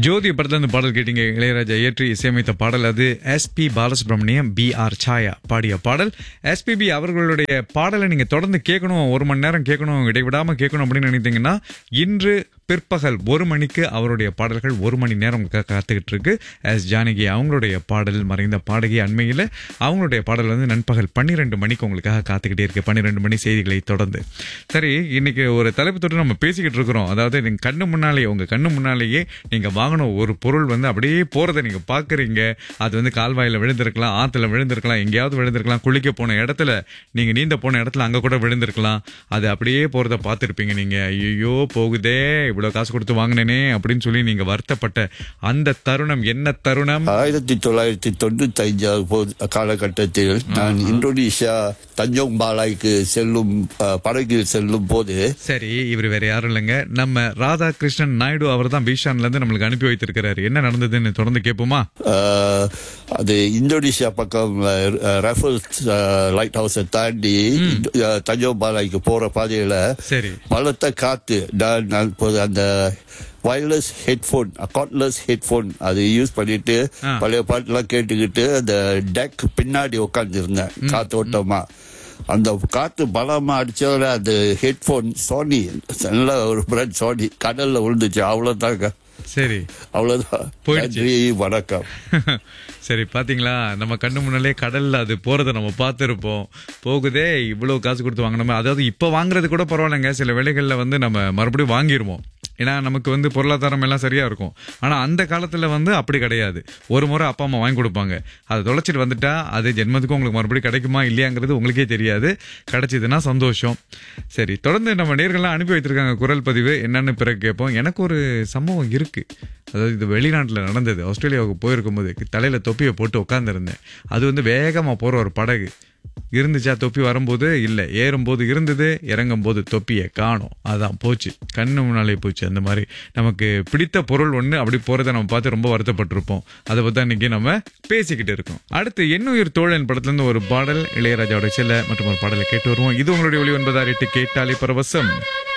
ஜோதி படத்துல இருந்து பாடல் கேட்டீங்க இளையராஜா இயற்றி இசையமைத்த பாடல் அது எஸ்பி பாலசுப்ரமணியம் பி ஆர் சாயா பாடிய பாடல் எஸ்பிபி அவர்களுடைய பாடலை நீங்க தொடர்ந்து கேட்கணும் ஒரு மணி நேரம் கேட்கணும் இடைவிடாம கேட்கணும் அப்படின்னு நினைத்தீங்கன்னா இன்று பிற்பகல் ஒரு மணிக்கு அவருடைய பாடல்கள் ஒரு மணி நேரம் உங்களுக்காக காத்துக்கிட்டு இருக்கு எஸ் ஜானகி அவங்களுடைய பாடல் மறைந்த பாடகி அண்மையில் அவங்களுடைய பாடல் வந்து நண்பகல் பன்னிரெண்டு மணிக்கு உங்களுக்காக காத்துக்கிட்டே இருக்கு பன்னிரெண்டு மணி செய்திகளை தொடர்ந்து சரி இன்னைக்கு ஒரு தலைப்பு தொட்டு நம்ம பேசிக்கிட்டு இருக்கிறோம் அதாவது நீங்க கண்ணு முன்னாலேயே உங்க கண்ணு முன்னாலேயே நீங்க வாங்கின ஒரு பொருள் வந்து அப்படியே போறதை நீங்க பாக்குறீங்க அது வந்து கால்வாயில விழுந்திருக்கலாம் ஆத்துல விழுந்திருக்கலாம் எங்கேயாவது விழுந்திருக்கலாம் குளிக்க போன இடத்துல நீங்க நீந்த போன இடத்துல அங்க கூட விழுந்திருக்கலாம் அது அப்படியே போறத பார்த்திருப்பீங்க நீங்க ஐயோ போகுதே இவ்வளவு காசு கொடுத்து வாங்கினேனே அப்படின்னு சொல்லி நீங்க வருத்தப்பட்ட அந்த தருணம் என்ன தருணம் ஆயிரத்தி தொள்ளாயிரத்தி தொண்ணூத்தி ஐந்தாவது போது காலகட்டத்தில் நான் இந்தோனேஷியா தஞ்சோங் பாலாய்க்கு செல்லும் அஹ், படகில் செல்லும் போது சரி இவர் வேற யாரும் இல்லைங்க நம்ம ராதாகிருஷ்ணன் நாயுடு அவர் தான் பீஷான்ல இருந்து நம்மளுக்கு அனுப்பி வைத்திருக்கிறாரு என்ன நடந்ததுன்னு தொடர்ந்து கேட்போமா அஹ், அது இந்தோனேஷியா பக்கம் ரஃபல்ஸ் லைட் ஹவுஸை தாண்டி அஹ், தஞ்சோங் பாலாய்க்கு போற பாதையில சரி பலத்த காத்து நான் நான் இப்போது அந்த வயர்லெஸ் ஹெட்ஃபோன் கார்ட்லெஸ் ஹெட்ஃபோன் அது யூஸ் பண்ணிட்டு ஆ. பழைய பாட்டுலாம் கேட்டுக்கிட்டு அந்த டெக் பின்னாடி உட்காந்துருந்தேன் காத்தோட்டமா அந்த காத்து பலமா அடிச்சோட அந்த ஹெட்ஃபோன் சோனி நல்ல ஒரு பிராண்ட் சோனி கடல்ல விழுந்துச்சு அவ்வளவுதாங்க சரி அவ்வளவுதான் போயிடுச்சு. நன்றி வணக்கம் சரி பாத்தீங்களா நம்ம கண்ணு முன்னாலே கடல்ல அது போறதை நம்ம பார்த்திருப்போம் போகுதே இவ்வளவு காசு கொடுத்து வாங்கணுமே அதாவது இப்ப வாங்குறது கூட பரவாயில்லைங்க சில வேளைகள்ல வந்து நம்ம மறுபடியும் வாங்கிருவோம் ஏன்னா நமக்கு வந்து பொருளாதாரம் எல்லாம் சரியா இருக்கும் ஆனா அந்த காலத்துல வந்து அப்படி கிடையாது ஒரு முறை அப்பா அம்மா வாங்கி கொடுப்பாங்க அதை தொலைச்சிட்டு வந்துட்டா அது ஜென்மத்துக்கும் உங்களுக்கு மறுபடியும் கிடைக்குமா இல்லையாங்கிறது உங்களுக்கே தெரியாது கிடைச்சதுன்னா சந்தோஷம் சரி தொடர்ந்து நம்ம நேர்கள்லாம் அனுப்பி வைத்திருக்காங்க குரல் பதிவு என்னன்னு பிறகு கேட்போம் எனக்கு ஒரு சம்பவம் இருக்கு அதாவது இது வெளிநாட்டில் நடந்தது ஆஸ்திரேலியாவுக்கு போயிருக்கும்போது தலையில தொப்பியை போட்டு உட்காந்துருந்தேன் அது வந்து வேகமா போற ஒரு படகு இருந்துச்சா தொப்பி வரும்போது இல்லை ஏறும்போது இருந்தது இறங்கும் போது தொப்பியை காணோம் அதான் போச்சு கண்ணு முன்னாலே போச்சு அந்த மாதிரி நமக்கு பிடித்த பொருள் ஒன்று அப்படி போறதை நம்ம பார்த்து ரொம்ப வருத்தப்பட்டிருப்போம் அதை பற்றி இன்னைக்கு நம்ம பேசிக்கிட்டு இருக்கோம் அடுத்து எண்ணுயிர் தோழன் படத்துலேருந்து ஒரு பாடல் இளையராஜாவோட சில மற்றும் ஒரு பாடலை கேட்டு வருவோம் இது உங்களுடைய ஒளி ஒன்பதாயிரம் எட்டு கேட்டாலே பரவசம்